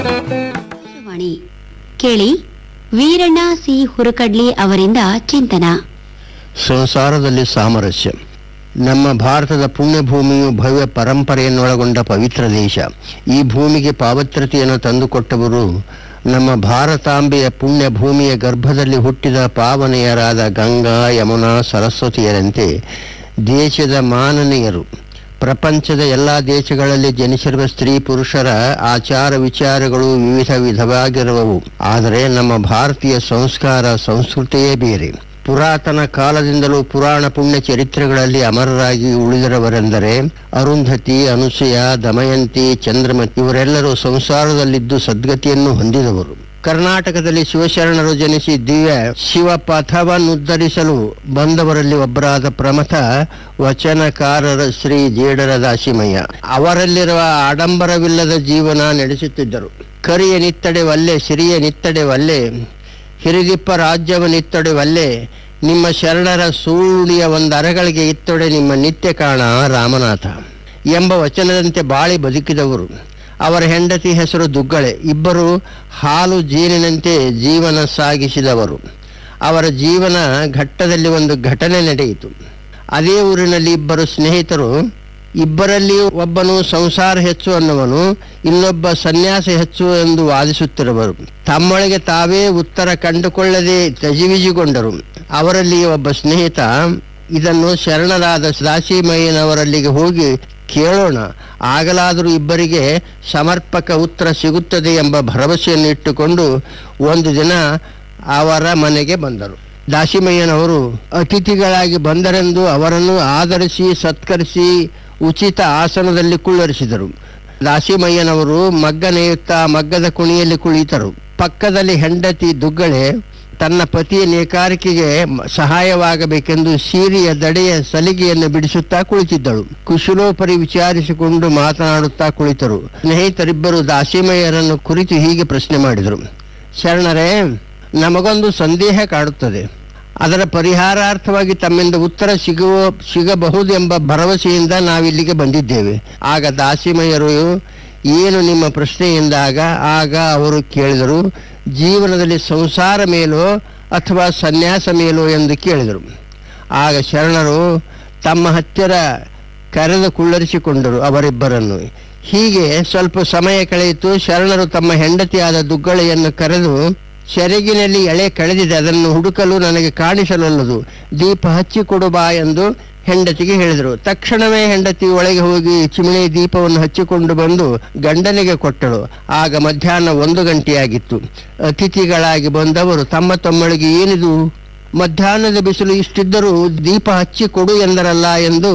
ಆಕಾಶವಾಣಿ ಕೇಳಿ ವೀರಣ್ಣ ಸಿ ಹುರಕಡ್ಲಿ ಅವರಿಂದ ಚಿಂತನ ಸಂಸಾರದಲ್ಲಿ ಸಾಮರಸ್ಯ ನಮ್ಮ ಭಾರತದ ಪುಣ್ಯಭೂಮಿಯು ಭವ್ಯ ಪರಂಪರೆಯನ್ನೊಳಗೊಂಡ ಪವಿತ್ರ ದೇಶ ಈ ಭೂಮಿಗೆ ಪಾವಿತ್ರತೆಯನ್ನು ತಂದುಕೊಟ್ಟವರು ನಮ್ಮ ಭಾರತಾಂಬೆಯ ಪುಣ್ಯ ಭೂಮಿಯ ಗರ್ಭದಲ್ಲಿ ಹುಟ್ಟಿದ ಪಾವನೆಯರಾದ ಗಂಗಾ ಯಮುನಾ ಸರಸ್ವತಿಯರಂತೆ ದೇಶದ ಮಾನನೀಯರು ಪ್ರಪಂಚದ ಎಲ್ಲ ದೇಶಗಳಲ್ಲಿ ಜನಿಸಿರುವ ಸ್ತ್ರೀ ಪುರುಷರ ಆಚಾರ ವಿಚಾರಗಳು ವಿವಿಧ ವಿಧವಾಗಿರುವವು ಆದರೆ ನಮ್ಮ ಭಾರತೀಯ ಸಂಸ್ಕಾರ ಸಂಸ್ಕೃತಿಯೇ ಬೇರೆ ಪುರಾತನ ಕಾಲದಿಂದಲೂ ಪುರಾಣ ಪುಣ್ಯ ಚರಿತ್ರೆಗಳಲ್ಲಿ ಅಮರರಾಗಿ ಉಳಿದಿರುವರೆಂದರೆ ಅರುಂಧತಿ ಅನುಸೂಯ ದಮಯಂತಿ ಚಂದ್ರಮತಿ ಇವರೆಲ್ಲರೂ ಸಂಸಾರದಲ್ಲಿದ್ದು ಸದ್ಗತಿಯನ್ನು ಹೊಂದಿದವರು ಕರ್ನಾಟಕದಲ್ಲಿ ಶಿವಶರಣರು ಜನಿಸಿ ದಿವ್ಯ ಶಿವಪಥವನ್ನುದ್ಧರಿಸಲು ಬಂದವರಲ್ಲಿ ಒಬ್ಬರಾದ ಪ್ರಮಥ ವಚನಕಾರರ ಶ್ರೀ ಜೇಡರ ದಾಸಿಮಯ್ಯ ಅವರಲ್ಲಿರುವ ಆಡಂಬರವಿಲ್ಲದ ಜೀವನ ನಡೆಸುತ್ತಿದ್ದರು ಕರಿಯ ನಿತ್ತಡೆ ವಲ್ಲೆ ಸಿರಿಯ ನಿತ್ತಡೆ ವಲ್ಲೆ ಹಿರಿದಿಪ್ಪ ರಾಜ್ಯವ ನಿತ್ತೊಡೆ ವಲ್ಲೆ ನಿಮ್ಮ ಶರಣರ ಸೂಳಿಯ ಒಂದು ಅರಗಳಿಗೆ ಇತ್ತೊಡೆ ನಿಮ್ಮ ನಿತ್ಯ ಕಾಣ ರಾಮನಾಥ ಎಂಬ ವಚನದಂತೆ ಬಾಳಿ ಬದುಕಿದವರು ಅವರ ಹೆಂಡತಿ ಹೆಸರು ದುಗ್ಗಳೆ ಇಬ್ಬರು ಹಾಲು ಜೇನಿನಂತೆ ಜೀವನ ಸಾಗಿಸಿದವರು ಅವರ ಜೀವನ ಘಟ್ಟದಲ್ಲಿ ಒಂದು ಘಟನೆ ನಡೆಯಿತು ಅದೇ ಊರಿನಲ್ಲಿ ಇಬ್ಬರು ಸ್ನೇಹಿತರು ಇಬ್ಬರಲ್ಲಿ ಒಬ್ಬನು ಸಂಸಾರ ಹೆಚ್ಚು ಅನ್ನುವನು ಇನ್ನೊಬ್ಬ ಸನ್ಯಾಸ ಹೆಚ್ಚು ಎಂದು ವಾದಿಸುತ್ತಿರುವರು ತಮ್ಮೊಳಗೆ ತಾವೇ ಉತ್ತರ ಕಂಡುಕೊಳ್ಳದೆ ತಜಿವಿಜಿಗೊಂಡರು ಅವರಲ್ಲಿ ಒಬ್ಬ ಸ್ನೇಹಿತ ಇದನ್ನು ಶರಣರಾದ ದಾಸಿಮಯ್ಯನವರಲ್ಲಿಗೆ ಹೋಗಿ ಕೇಳೋಣ ಆಗಲಾದರೂ ಇಬ್ಬರಿಗೆ ಸಮರ್ಪಕ ಉತ್ತರ ಸಿಗುತ್ತದೆ ಎಂಬ ಭರವಸೆಯನ್ನು ಇಟ್ಟುಕೊಂಡು ಒಂದು ದಿನ ಅವರ ಮನೆಗೆ ಬಂದರು ದಾಸಿಮಯ್ಯನವರು ಅತಿಥಿಗಳಾಗಿ ಬಂದರೆಂದು ಅವರನ್ನು ಆದರಿಸಿ ಸತ್ಕರಿಸಿ ಉಚಿತ ಆಸನದಲ್ಲಿ ಕುಳ್ಳರಿಸಿದರು ದಾಸಿಮಯ್ಯನವರು ಮಗ್ಗ ನೇಯುತ್ತಾ ಮಗ್ಗದ ಕುಣಿಯಲ್ಲಿ ಕುಳಿತರು ಪಕ್ಕದಲ್ಲಿ ಹೆಂಡತಿ ದುಗ್ಗಳೆ ತನ್ನ ಪತಿಯ ನೇಕಾರಿಕೆಗೆ ಮ- ಸಹಾಯವಾಗಬೇಕೆಂದು ಸೀರೆಯ ದಡೆಯ ಸಲಿಗೆಯನ್ನು ಬಿಡಿಸುತ್ತಾ ಕುಳಿತಿದ್ದಳು ಕುಶಲೋಪರಿ ವಿಚಾರಿಸಿಕೊಂಡು ಮಾತನಾಡುತ್ತಾ ಕುಳಿತರು ಸ್ನೇಹಿತರಿಬ್ಬರು ದಾಸಿಮಯ್ಯರನ್ನು ಕುರಿತು ಹೀಗೆ ಪ್ರಶ್ನೆ ಮಾಡಿದರು ಶರಣರೇ ನಮಗೊಂದು ಸಂದೇಹ ಕಾಡುತ್ತದೆ ಅದರ ಪರಿಹಾರಾರ್ಥವಾಗಿ ತಮ್ಮಿಂದ ಉತ್ತರ ಸಿಗುವ ಸಿಗಬಹುದು ಎಂಬ ಭರವಸೆಯಿಂದ ನಾವಿಲ್ಲಿಗೆ ಬಂದಿದ್ದೇವೆ ಆಗ ದಾಸಿಮಯ್ಯರು ಏನು ನಿಮ್ಮ ಪ್ರಶ್ನೆ ಎಂದಾಗ ಆಗ ಅವರು ಕೇಳಿದರು ಜೀವನದಲ್ಲಿ ಸಂಸಾರ ಮೇಲೋ ಅಥವಾ ಸನ್ಯಾಸ ಮೇಲೋ ಎಂದು ಕೇಳಿದರು ಆಗ ಶರಣರು ತಮ್ಮ ಹತ್ತಿರ ಕರೆದು ಕುಳ್ಳರಿಸಿಕೊಂಡರು ಅವರಿಬ್ಬರನ್ನು ಹೀಗೆ ಸ್ವಲ್ಪ ಸಮಯ ಕಳೆಯಿತು ಶರಣರು ತಮ್ಮ ಹೆಂಡತಿಯಾದ ದುಗ್ಗಳೆಯನ್ನು ಕರೆದು ಸೆರಗಿನಲ್ಲಿ ಎಳೆ ಕಳೆದಿದೆ ಅದನ್ನು ಹುಡುಕಲು ನನಗೆ ಕಾಣಿಸಲಲ್ಲದು ದೀಪ ಹಚ್ಚಿಕೊಡು ಬಾ ಎಂದು ಹೆಂಡತಿಗೆ ಹೇಳಿದರು ತಕ್ಷಣವೇ ಹೆಂಡತಿ ಒಳಗೆ ಹೋಗಿ ಚಿಮಣಿ ದೀಪವನ್ನು ಹಚ್ಚಿಕೊಂಡು ಬಂದು ಗಂಡನಿಗೆ ಕೊಟ್ಟಳು ಆಗ ಮಧ್ಯಾಹ್ನ ಒಂದು ಗಂಟೆಯಾಗಿತ್ತು ಅತಿಥಿಗಳಾಗಿ ಬಂದವರು ತಮ್ಮ ತಮ್ಮಳಿಗೆ ಏನಿದು ಮಧ್ಯಾಹ್ನದ ಬಿಸಿಲು ಇಷ್ಟಿದ್ದರೂ ದೀಪ ಹಚ್ಚಿ ಕೊಡು ಎಂದರಲ್ಲ ಎಂದು